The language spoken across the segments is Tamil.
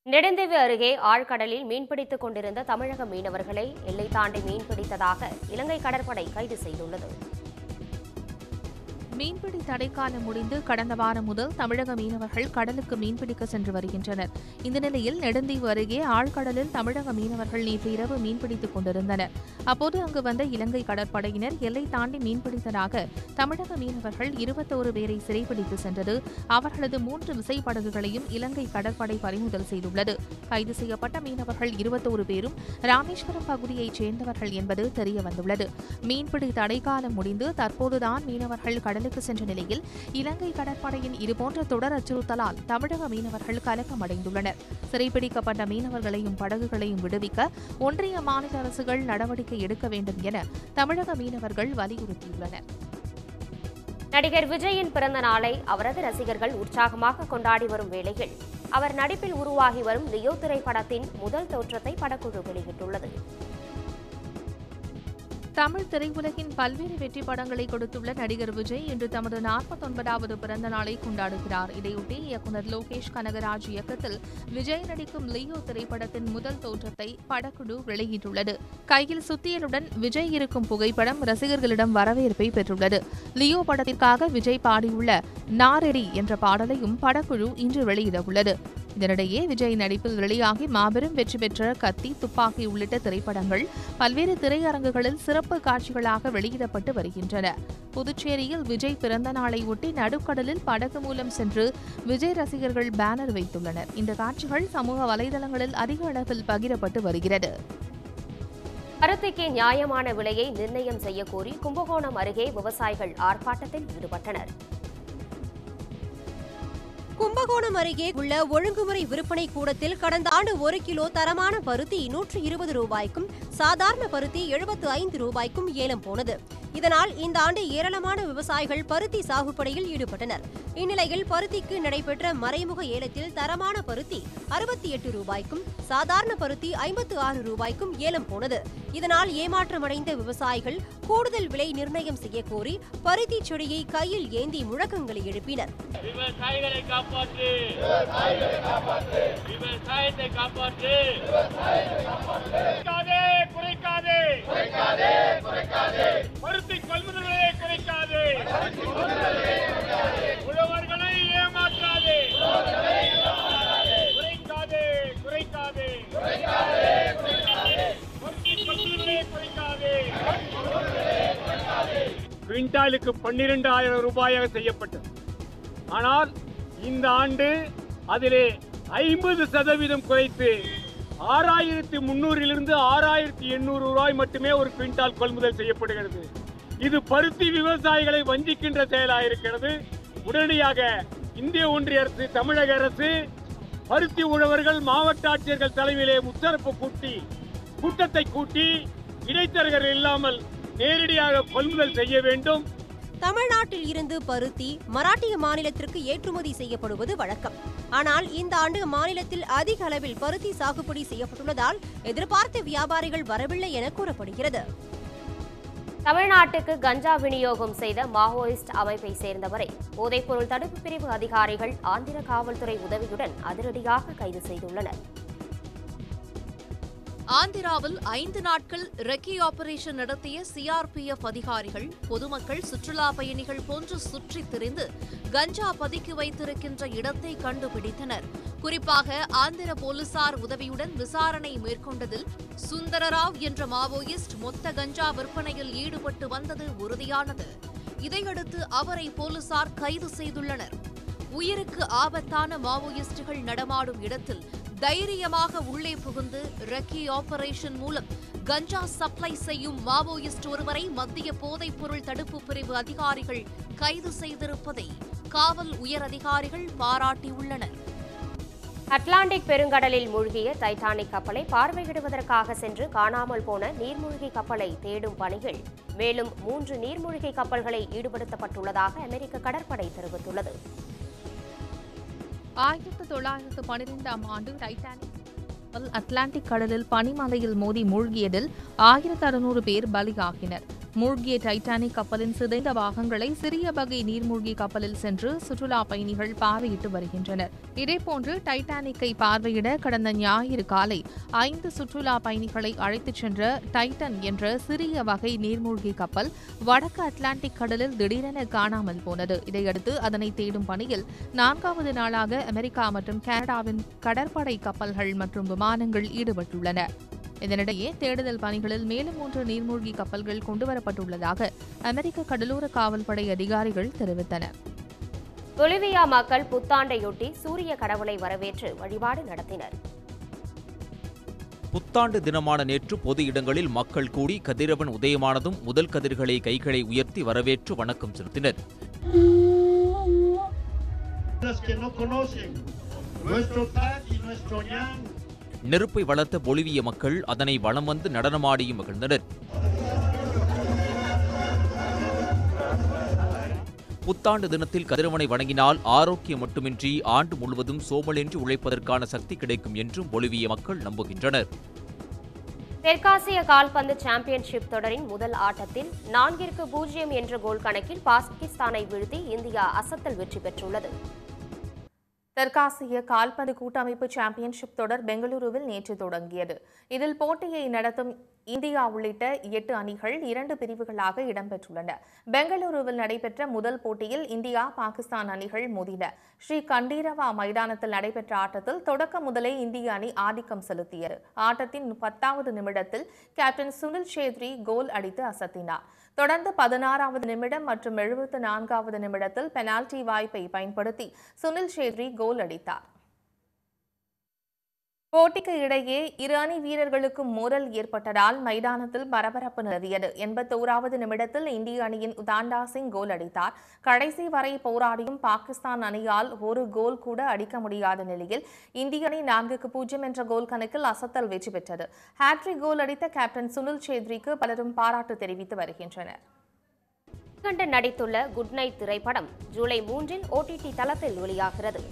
நெடுந்தீவு அருகே ஆழ்கடலில் மீன்பிடித்துக் கொண்டிருந்த தமிழக மீனவர்களை எல்லை தாண்டி மீன்பிடித்ததாக இலங்கை கடற்படை கைது செய்துள்ளது மீன்பிடி தடைக்காலம் முடிந்து கடந்த வாரம் முதல் தமிழக மீனவர்கள் கடலுக்கு மீன்பிடிக்க சென்று வருகின்றனர் இந்த நிலையில் நெடுந்தீவு அருகே ஆழ்கடலில் தமிழக மீனவர்கள் நேற்று இரவு மீன்பிடித்துக் கொண்டிருந்தனர் அப்போது அங்கு வந்த இலங்கை கடற்படையினர் எல்லை தாண்டி மீன்பிடித்ததாக தமிழக மீனவர்கள் இருபத்தோரு பேரை சிறைப்பிடித்து சென்றது அவர்களது மூன்று விசைப்படகுகளையும் இலங்கை கடற்படை பறிமுதல் செய்துள்ளது கைது செய்யப்பட்ட மீனவர்கள் இருபத்தோரு பேரும் ராமேஸ்வரம் பகுதியைச் சேர்ந்தவர்கள் என்பது தெரியவந்துள்ளது மீன்பிடி தடைக்காலம் முடிந்து தற்போதுதான் மீனவர்கள் கடலுக்கு சென்ற நிலையில் இலங்கை கடற்படையின் இதுபோன்ற தொடர் அச்சுறுத்தலால் தமிழக மீனவர்கள் கலக்கமடைந்துள்ளனர் சிறைப்பிடிக்கப்பட்ட மீனவர்களையும் படகுகளையும் விடுவிக்க ஒன்றிய மாநில அரசுகள் நடவடிக்கை எடுக்க வேண்டும் என தமிழக மீனவர்கள் வலியுறுத்தியுள்ளனர் நடிகர் விஜயின் பிறந்த நாளை அவரது ரசிகர்கள் உற்சாகமாக கொண்டாடி வரும் வேளையில் அவர் நடிப்பில் உருவாகி வரும் லியோ திரைப்படத்தின் முதல் தோற்றத்தை படக்குழு வெளியிட்டுள்ளது தமிழ் திரையுலகின் பல்வேறு வெற்றி படங்களை கொடுத்துள்ள நடிகர் விஜய் இன்று தமது நாற்பத்தொன்பதாவது பிறந்த நாளை கொண்டாடுகிறார் இதையொட்டி இயக்குநர் லோகேஷ் கனகராஜ் இயக்கத்தில் விஜய் நடிக்கும் லியோ திரைப்படத்தின் முதல் தோற்றத்தை படக்குழு வெளியிட்டுள்ளது கையில் சுத்தியலுடன் விஜய் இருக்கும் புகைப்படம் ரசிகர்களிடம் வரவேற்பை பெற்றுள்ளது லியோ படத்திற்காக விஜய் பாடியுள்ள நாரெடி என்ற பாடலையும் படக்குழு இன்று வெளியிடவுள்ளது இதனிடையே விஜய் நடிப்பில் வெளியாகி மாபெரும் வெற்றி பெற்ற கத்தி துப்பாக்கி உள்ளிட்ட திரைப்படங்கள் பல்வேறு திரையரங்குகளில் சிறப்பு காட்சிகளாக வெளியிடப்பட்டு வருகின்றன புதுச்சேரியில் விஜய் பிறந்த நாளை ஒட்டி நடுக்கடலில் படகு மூலம் சென்று விஜய் ரசிகர்கள் பேனர் வைத்துள்ளனர் இந்த காட்சிகள் சமூக வலைதளங்களில் அதிக அளவில் பகிரப்பட்டு வருகிறது பருத்திக்கு நியாயமான விலையை நிர்ணயம் செய்யக்கோரி கும்பகோணம் அருகே விவசாயிகள் ஆர்ப்பாட்டத்தில் ஈடுபட்டனர் கும்பகோணம் அருகே உள்ள ஒழுங்குமுறை விற்பனை கூடத்தில் கடந்த ஆண்டு ஒரு கிலோ தரமான பருத்தி நூற்று இருபது ரூபாய்க்கும் சாதாரண பருத்தி எழுபத்து ஐந்து ரூபாய்க்கும் ஏலம் போனது இதனால் இந்த ஆண்டு ஏராளமான விவசாயிகள் பருத்தி சாகுபடியில் ஈடுபட்டனர் இந்நிலையில் பருத்திக்கு நடைபெற்ற மறைமுக ஏலத்தில் தரமான பருத்தி அறுபத்தி எட்டு ரூபாய்க்கும் சாதாரண பருத்தி ஐம்பத்து ஆறு ரூபாய்க்கும் ஏலம் போனது இதனால் ஏமாற்றமடைந்த விவசாயிகள் கூடுதல் விலை நிர்ணயம் செய்யக்கோரி பருத்தி செடியை கையில் ஏந்தி முழக்கங்களை எழுப்பினர் விவசாயிகளை காப்பாற்று விவசாயத்தை காப்பாற்று குறைக்காதே குறைக்காதே பருத்தி கொள்முதலை குறைக்காதே உழவர்களை ஏமாற்றாதே குறைக்காதே குறைக்காதே பருத்தி கொள்முதலை குறைக்காதே குவிண்டாலுக்கு பன்னிரெண்டாயிரம் ரூபாயாக செய்யப்பட்டது ஆனால் இந்த ஆண்டு அதிலே ஐம்பது சதவீதம் குறைத்து ஆறாயிரத்தி முன்னூறிலிருந்து ஆறாயிரத்தி எண்ணூறு ரூபாய் மட்டுமே ஒரு குவிண்டால் கொள்முதல் செய்யப்படுகிறது இது பருத்தி விவசாயிகளை வஞ்சிக்கின்ற செயலாயிருக்கிறது உடனடியாக இந்திய ஒன்றிய அரசு தமிழக அரசு பருத்தி உழவர்கள் மாவட்ட ஆட்சியர்கள் தலைமையிலே முத்தரப்பு கூட்டி கூட்டத்தை கூட்டி இடைத்தரகர்கள் இல்லாமல் நேரடியாக கொள்முதல் செய்ய வேண்டும் தமிழ்நாட்டில் இருந்து பருத்தி மராட்டிய மாநிலத்திற்கு ஏற்றுமதி செய்யப்படுவது வழக்கம் ஆனால் இந்த ஆண்டு மாநிலத்தில் அதிக அளவில் பருத்தி சாகுபடி செய்யப்பட்டுள்ளதால் எதிர்பார்த்த வியாபாரிகள் வரவில்லை என கூறப்படுகிறது தமிழ்நாட்டுக்கு கஞ்சா விநியோகம் செய்த மாவோயிஸ்ட் அமைப்பை சேர்ந்தவரை போதைப்பொருள் தடுப்பு பிரிவு அதிகாரிகள் ஆந்திர காவல்துறை உதவியுடன் அதிரடியாக கைது செய்துள்ளனர் ஆந்திராவில் ஐந்து நாட்கள் ரெக்கி ஆபரேஷன் நடத்திய சிஆர்பிஎஃப் அதிகாரிகள் பொதுமக்கள் சுற்றுலா பயணிகள் போன்று சுற்றித் திரிந்து கஞ்சா பதுக்கி வைத்திருக்கின்ற இடத்தை கண்டுபிடித்தனர் குறிப்பாக ஆந்திர போலீசார் உதவியுடன் விசாரணை மேற்கொண்டதில் சுந்தரராவ் என்ற மாவோயிஸ்ட் மொத்த கஞ்சா விற்பனையில் ஈடுபட்டு வந்தது உறுதியானது இதையடுத்து அவரை போலீசார் கைது செய்துள்ளனர் உயிருக்கு ஆபத்தான மாவோயிஸ்டுகள் நடமாடும் இடத்தில் தைரியமாக உள்ளே புகுந்து ரெக்கி ஆபரேஷன் மூலம் கஞ்சா சப்ளை செய்யும் மாவோயிஸ்ட் ஒருவரை மத்திய போதைப் பொருள் தடுப்பு பிரிவு அதிகாரிகள் கைது செய்திருப்பதை காவல் உயர் அதிகாரிகள் பாராட்டியுள்ளனர் அட்லாண்டிக் பெருங்கடலில் மூழ்கிய டைட்டானிக் கப்பலை பார்வையிடுவதற்காக சென்று காணாமல் போன நீர்மூழ்கி கப்பலை தேடும் பணியில் மேலும் மூன்று நீர்மூழ்கி கப்பல்களை ஈடுபடுத்தப்பட்டுள்ளதாக அமெரிக்க கடற்படை தெரிவித்துள்ளது ஆயிரத்து தொள்ளாயிரத்து பனிரெண்டாம் ஆண்டு டைட்டானிக் கப்பல் அட்லாண்டிக் கடலில் பனிமலையில் மோதி மூழ்கியதில் ஆயிரத்து அறுநூறு பேர் பலியாகினர் மூழ்கிய டைட்டானிக் கப்பலின் சிதைந்த பாகங்களை சிறிய வகை நீர்மூழ்கி கப்பலில் சென்று சுற்றுலா பயணிகள் பார்வையிட்டு வருகின்றனர் இதேபோன்று டைட்டானிக்கை பார்வையிட கடந்த ஞாயிறு காலை ஐந்து சுற்றுலா பயணிகளை அழைத்துச் சென்ற டைட்டன் என்ற சிறிய வகை நீர்மூழ்கி கப்பல் வடக்கு அட்லாண்டிக் கடலில் திடீரென காணாமல் போனது இதையடுத்து அதனை தேடும் பணியில் நான்காவது நாளாக அமெரிக்கா மற்றும் கனடாவின் கடற்படை கப்பல்கள் மற்றும் விமானங்கள் ஈடுபட்டுள்ளன இதனிடையே தேடுதல் பணிகளில் மேலும் மூன்று நீர்மூழ்கி கப்பல்கள் கொண்டுவரப்பட்டுள்ளதாக அமெரிக்க கடலோர காவல்படை அதிகாரிகள் தெரிவித்தனர் பொலிவியா மக்கள் புத்தாண்டையொட்டி சூரிய கடவுளை வரவேற்று வழிபாடு நடத்தினர் புத்தாண்டு தினமான நேற்று பொது இடங்களில் மக்கள் கூடி கதிரவன் உதயமானதும் முதல் கதிர்களை கைகளை உயர்த்தி வரவேற்று வணக்கம் செலுத்தினர் Los que no conocen nuestro Tad y nuestro Ñan, நெருப்பை வளர்த்த பொலிவிய மக்கள் அதனை வலம் வந்து நடனமாடியும் மகிழ்ந்தனர் புத்தாண்டு தினத்தில் கதிரவனை வணங்கினால் ஆரோக்கியம் மட்டுமின்றி ஆண்டு முழுவதும் சோமலின்றி உழைப்பதற்கான சக்தி கிடைக்கும் என்றும் பொலிவிய மக்கள் நம்புகின்றனர் தெற்காசிய கால்பந்து சாம்பியன்ஷிப் தொடரின் முதல் ஆட்டத்தில் நான்கிற்கு பூஜ்ஜியம் என்ற கோல் கணக்கில் பாகிஸ்தானை வீழ்த்தி இந்தியா அசத்தல் வெற்றி பெற்றுள்ளது தெற்காசிய கால்பந்து கூட்டமைப்பு சாம்பியன்ஷிப் தொடர் பெங்களூருவில் நேற்று தொடங்கியது இதில் போட்டியை நடத்தும் இந்தியா உள்ளிட்ட எட்டு அணிகள் இரண்டு பிரிவுகளாக இடம்பெற்றுள்ளன பெங்களூருவில் நடைபெற்ற முதல் போட்டியில் இந்தியா பாகிஸ்தான் அணிகள் மோதின ஸ்ரீ கண்டீரவா மைதானத்தில் நடைபெற்ற ஆட்டத்தில் தொடக்க முதலே இந்திய அணி ஆதிக்கம் செலுத்தியது ஆட்டத்தின் பத்தாவது நிமிடத்தில் கேப்டன் சுனில் சேத்ரி கோல் அடித்து அசத்தினார் தொடர்ந்து பதினாறாவது நிமிடம் மற்றும் எழுபத்து நான்காவது நிமிடத்தில் பெனால்டி வாய்ப்பை பயன்படுத்தி சுனில் சேத்ரி கோல் அடித்தார் போட்டிக்கு இடையே இரு அணி வீரர்களுக்கும் மோதல் ஏற்பட்டதால் மைதானத்தில் பரபரப்பு நிலவியது எண்பத்தோராவது நிமிடத்தில் இந்திய அணியின் உதாண்டா சிங் கோல் அடித்தார் கடைசி வரை போராடியும் பாகிஸ்தான் அணியால் ஒரு கோல் கூட அடிக்க முடியாத நிலையில் இந்திய அணி நான்குக்கு பூஜ்ஜியம் என்ற கோல் கணக்கில் அசத்தல் வெற்றி பெற்றது ஹாட்ரிக் கோல் அடித்த கேப்டன் சுனில் சேத்ரிக்கு பலரும் பாராட்டு தெரிவித்து வருகின்றனர் கண்டன் நடித்துள்ள குட் நைட் திரைப்படம் ஜூலை மூன்றில் ஓடிடி தளத்தில் வெளியாகிறது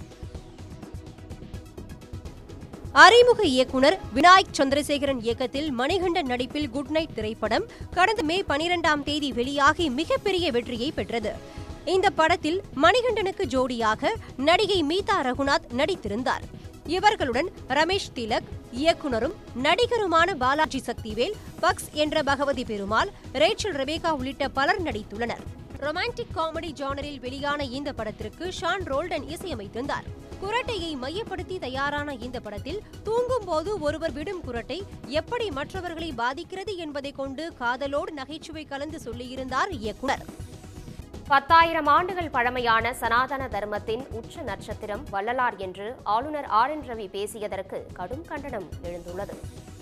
அறிமுக இயக்குனர் வினாயக் சந்திரசேகரன் இயக்கத்தில் மணிகண்டன் நடிப்பில் குட் நைட் திரைப்படம் கடந்த மே பனிரெண்டாம் தேதி வெளியாகி மிகப்பெரிய வெற்றியை பெற்றது இந்த படத்தில் மணிகண்டனுக்கு ஜோடியாக நடிகை மீதா ரகுநாத் நடித்திருந்தார் இவர்களுடன் ரமேஷ் திலக் இயக்குனரும் நடிகருமான பாலாஜி சக்திவேல் பக்ஸ் என்ற பகவதி பெருமாள் ரேச்சல் ரெபேகா உள்ளிட்ட பலர் நடித்துள்ளனர் ரொமான்டிக் காமெடி ஜானரில் வெளியான இந்த படத்திற்கு ஷான் ரோல்டன் இசையமைத்திருந்தார் குரட்டையை மையப்படுத்தி தயாரான இந்த படத்தில் தூங்கும் போது ஒருவர் விடும் குரட்டை எப்படி மற்றவர்களை பாதிக்கிறது என்பதை கொண்டு காதலோடு நகைச்சுவை கலந்து சொல்லியிருந்தார் இயக்குனர் பத்தாயிரம் ஆண்டுகள் பழமையான சனாதன தர்மத்தின் உச்ச நட்சத்திரம் வள்ளலார் என்று ஆளுநர் ஆர் என் ரவி பேசியதற்கு கடும் கண்டனம் எழுந்துள்ளது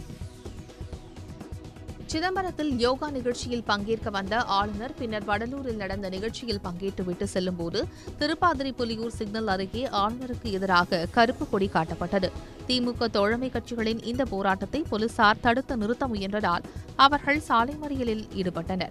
சிதம்பரத்தில் யோகா நிகழ்ச்சியில் பங்கேற்க வந்த ஆளுநர் பின்னர் வடலூரில் நடந்த நிகழ்ச்சியில் பங்கேற்றுவிட்டு செல்லும்போது திருப்பாதிரி புலியூர் சிக்னல் அருகே ஆளுநருக்கு எதிராக கருப்பு கொடி காட்டப்பட்டது திமுக தோழமை கட்சிகளின் இந்த போராட்டத்தை போலீசார் தடுத்து நிறுத்த முயன்றதால் அவர்கள் சாலை மறியலில் ஈடுபட்டனர்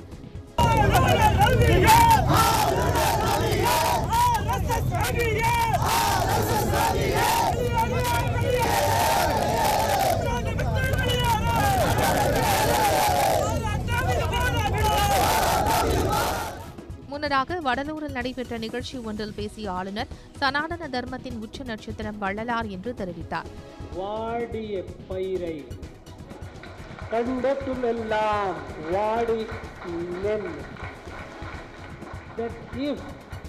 முன்னதாக வடலூரில் நடைபெற்ற நிகழ்ச்சி ஒன்றில் பேசிய ஆளுநர் சனாதன தர்மத்தின் உச்ச நட்சத்திரம் வள்ளலார் என்று தெரிவித்தார் வாடிய பயிரை கண்டத்துமெல்லாம் வாடி நெல் that if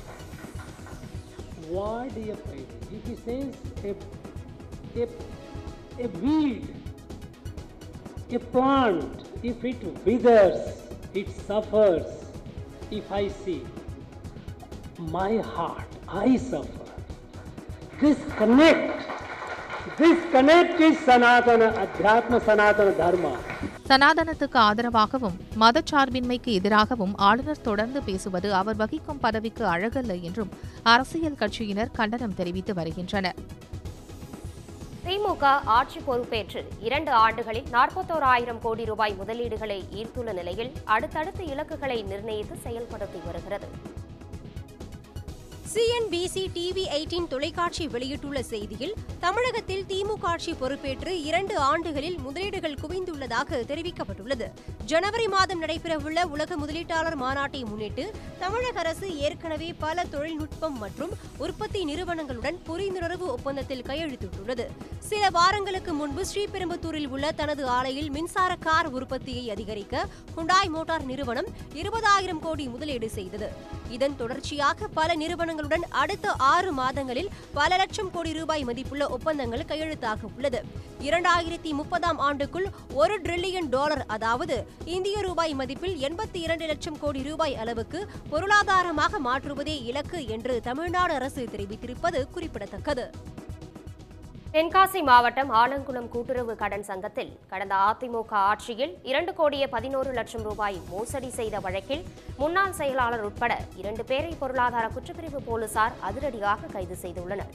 வாடிய பயிரை if he says a, a, a weed a plant if it withers it suffers if I see my heart I suffer this connect this connect is Sanatana Adhyatma Sanatana Dharma சனாதனத்துக்கு ஆதரவாகவும் மதச்சார்பின்மைக்கு எதிராகவும் ஆளுநர் தொடர்ந்து பேசுவது அவர் வகிக்கும் பதவிக்கு அழகல்ல என்றும் அரசியல் கட்சியினர் கண்டனம் தெரிவித்து வருகின்றனர் திமுக ஆட்சி பொறுப்பேற்று இரண்டு ஆண்டுகளில் நாற்பத்தோராயிரம் கோடி ரூபாய் முதலீடுகளை ஈர்த்துள்ள நிலையில் அடுத்தடுத்த இலக்குகளை நிர்ணயித்து செயல்படுத்தி வருகிறது சிஎன்பிசி டிவி எயிட்டீன் தொலைக்காட்சி வெளியிட்டுள்ள செய்தியில் தமிழகத்தில் திமுக ஆட்சி பொறுப்பேற்று இரண்டு ஆண்டுகளில் முதலீடுகள் குவிந்துள்ளதாக தெரிவிக்கப்பட்டுள்ளது ஜனவரி மாதம் நடைபெறவுள்ள உலக முதலீட்டாளர் மாநாட்டை முன்னிட்டு தமிழக அரசு ஏற்கனவே பல தொழில்நுட்பம் மற்றும் உற்பத்தி நிறுவனங்களுடன் புரிந்துணர்வு ஒப்பந்தத்தில் கையெழுத்திட்டுள்ளது சில வாரங்களுக்கு முன்பு ஸ்ரீபெரும்புத்தூரில் உள்ள தனது ஆலையில் மின்சார கார் உற்பத்தியை அதிகரிக்க ஹுண்டாய் மோட்டார் நிறுவனம் இருபதாயிரம் கோடி முதலீடு செய்தது இதன் தொடர்ச்சியாக பல நிறுவனங்களுடன் அடுத்த ஆறு மாதங்களில் பல லட்சம் கோடி ரூபாய் மதிப்புள்ள ஒப்பந்தங்கள் கையெழுத்தாக உள்ளது இரண்டாயிரத்தி முப்பதாம் ஆண்டுக்குள் ஒரு டிரில்லியன் டாலர் அதாவது இந்திய ரூபாய் மதிப்பில் எண்பத்தி இரண்டு லட்சம் கோடி ரூபாய் அளவுக்கு பொருளாதாரமாக மாற்றுவதே இலக்கு என்று தமிழ்நாடு அரசு தெரிவித்திருப்பது குறிப்பிடத்தக்கது தென்காசி மாவட்டம் ஆலங்குளம் கூட்டுறவு கடன் சங்கத்தில் கடந்த அதிமுக ஆட்சியில் இரண்டு கோடியே பதினோரு லட்சம் ரூபாய் மோசடி செய்த வழக்கில் முன்னாள் செயலாளர் உட்பட இரண்டு பேரை பொருளாதார குற்றப்பிரிவு போலீசார் அதிரடியாக கைது செய்துள்ளனர்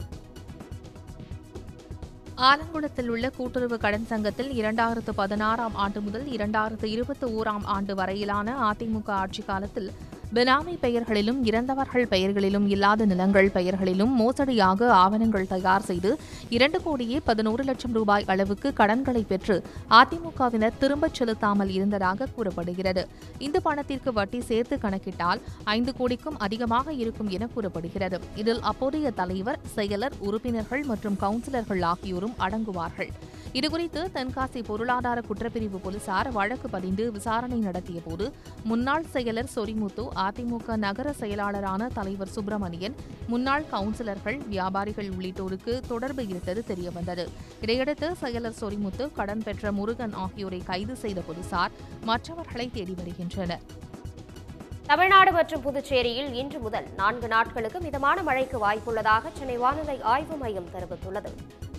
ஆலங்குளத்தில் உள்ள கூட்டுறவு கடன் சங்கத்தில் இரண்டாயிரத்து பதினாறாம் ஆண்டு முதல் இரண்டாயிரத்து இருபத்தி ஓராம் ஆண்டு வரையிலான அதிமுக ஆட்சி காலத்தில் பினாமி பெயர்களிலும் இறந்தவர்கள் பெயர்களிலும் இல்லாத நிலங்கள் பெயர்களிலும் மோசடியாக ஆவணங்கள் தயார் செய்து இரண்டு கோடியே பதினோரு லட்சம் ரூபாய் அளவுக்கு கடன்களை பெற்று அதிமுகவினர் திரும்பச் செலுத்தாமல் இருந்ததாக கூறப்படுகிறது இந்த பணத்திற்கு வட்டி சேர்த்து கணக்கிட்டால் ஐந்து கோடிக்கும் அதிகமாக இருக்கும் என கூறப்படுகிறது இதில் அப்போதைய தலைவர் செயலர் உறுப்பினர்கள் மற்றும் கவுன்சிலர்கள் ஆகியோரும் அடங்குவார்கள் இதுகுறித்து தென்காசி பொருளாதார குற்றப்பிரிவு போலீசார் வழக்கு பதிந்து விசாரணை நடத்தியபோது முன்னாள் செயலர் சொரிமுத்து அதிமுக நகர செயலாளரான தலைவர் சுப்பிரமணியன் முன்னாள் கவுன்சிலர்கள் வியாபாரிகள் உள்ளிட்டோருக்கு தொடர்பு இருந்தது தெரியவந்தது இதையடுத்து செயலர் சொரிமுத்து கடன் பெற்ற முருகன் ஆகியோரை கைது செய்த போலீசார் மற்றவர்களை தேடி வருகின்றனர் தமிழ்நாடு மற்றும் புதுச்சேரியில் இன்று முதல் நான்கு நாட்களுக்கு மிதமான மழைக்கு வாய்ப்புள்ளதாக சென்னை வானிலை ஆய்வு மையம் தெரிவித்துள்ளது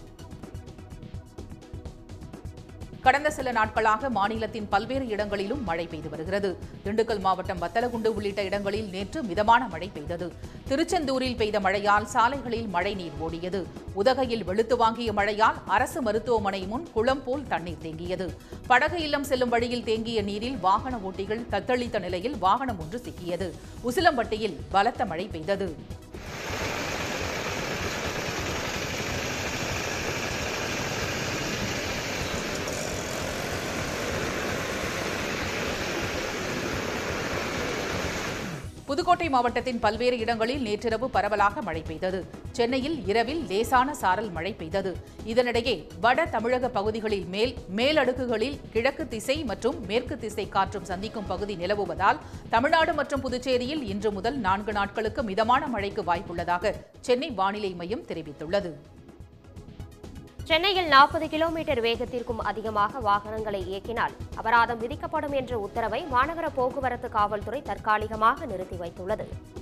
கடந்த சில நாட்களாக மாநிலத்தின் பல்வேறு இடங்களிலும் மழை பெய்து வருகிறது திண்டுக்கல் மாவட்டம் வத்தலகுண்டு உள்ளிட்ட இடங்களில் நேற்று மிதமான மழை பெய்தது திருச்செந்தூரில் பெய்த மழையால் சாலைகளில் மழைநீர் ஓடியது உதகையில் வெளுத்து வாங்கிய மழையால் அரசு மருத்துவமனை முன் குளம் போல் தண்ணீர் தேங்கியது படகு இல்லம் செல்லும் வழியில் தேங்கிய நீரில் வாகன ஓட்டிகள் தத்தளித்த நிலையில் வாகனம் ஒன்று சிக்கியது உசிலம்பட்டியில் பலத்த மழை பெய்தது புதுக்கோட்டை மாவட்டத்தின் பல்வேறு இடங்களில் நேற்றிரவு பரவலாக மழை பெய்தது சென்னையில் இரவில் லேசான சாரல் மழை பெய்தது இதனிடையே வட தமிழக பகுதிகளில் மேல் மேலடுக்குகளில் கிழக்கு திசை மற்றும் மேற்கு திசை காற்றும் சந்திக்கும் பகுதி நிலவுவதால் தமிழ்நாடு மற்றும் புதுச்சேரியில் இன்று முதல் நான்கு நாட்களுக்கு மிதமான மழைக்கு வாய்ப்புள்ளதாக சென்னை வானிலை மையம் தெரிவித்துள்ளது சென்னையில் நாற்பது கிலோமீட்டர் வேகத்திற்கும் அதிகமாக வாகனங்களை இயக்கினால் அபராதம் விதிக்கப்படும் என்ற உத்தரவை மாநகர போக்குவரத்து காவல்துறை தற்காலிகமாக நிறுத்தி வைத்துள்ளது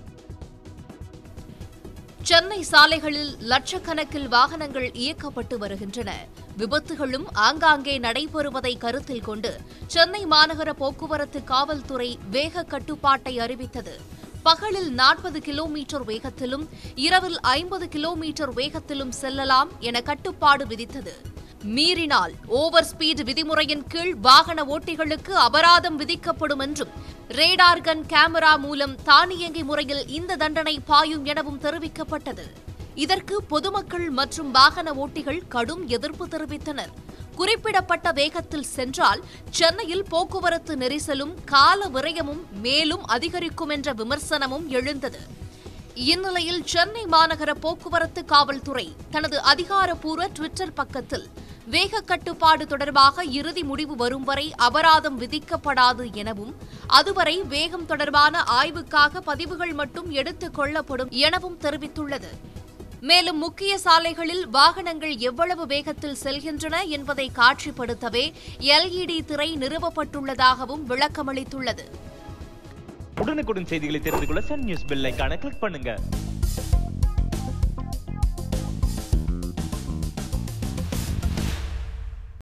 சென்னை சாலைகளில் லட்சக்கணக்கில் வாகனங்கள் இயக்கப்பட்டு வருகின்றன விபத்துகளும் ஆங்காங்கே நடைபெறுவதை கருத்தில் கொண்டு சென்னை மாநகர போக்குவரத்து காவல்துறை வேக கட்டுப்பாட்டை அறிவித்தது பகலில் நாற்பது கிலோமீட்டர் வேகத்திலும் இரவில் ஐம்பது கிலோமீட்டர் வேகத்திலும் செல்லலாம் என கட்டுப்பாடு விதித்தது மீறினால் ஓவர் ஸ்பீட் விதிமுறையின் கீழ் வாகன ஓட்டிகளுக்கு அபராதம் விதிக்கப்படும் என்றும் ரேடார் கன் கேமரா மூலம் தானியங்கி முறையில் இந்த தண்டனை பாயும் எனவும் தெரிவிக்கப்பட்டது இதற்கு பொதுமக்கள் மற்றும் வாகன ஓட்டிகள் கடும் எதிர்ப்பு தெரிவித்தனர் குறிப்பிடப்பட்ட வேகத்தில் சென்றால் சென்னையில் போக்குவரத்து நெரிசலும் கால விரயமும் மேலும் அதிகரிக்கும் என்ற விமர்சனமும் எழுந்தது இந்நிலையில் சென்னை மாநகர போக்குவரத்து காவல்துறை தனது அதிகாரப்பூர்வ டுவிட்டர் பக்கத்தில் வேக கட்டுப்பாடு தொடர்பாக இறுதி முடிவு வரும் வரை அபராதம் விதிக்கப்படாது எனவும் அதுவரை வேகம் தொடர்பான ஆய்வுக்காக பதிவுகள் மட்டும் எடுத்துக் கொள்ளப்படும் எனவும் தெரிவித்துள்ளது மேலும் முக்கிய சாலைகளில் வாகனங்கள் எவ்வளவு வேகத்தில் செல்கின்றன என்பதை காட்சிப்படுத்தவே எல்இடி திரை நிறுவப்பட்டுள்ளதாகவும் விளக்கமளித்துள்ளது உடனுக்குடன் செய்திகளை தெரிந்து கொள்ள சன் நியூஸ் பெல் ஐகானை கிளிக் பண்ணுங்க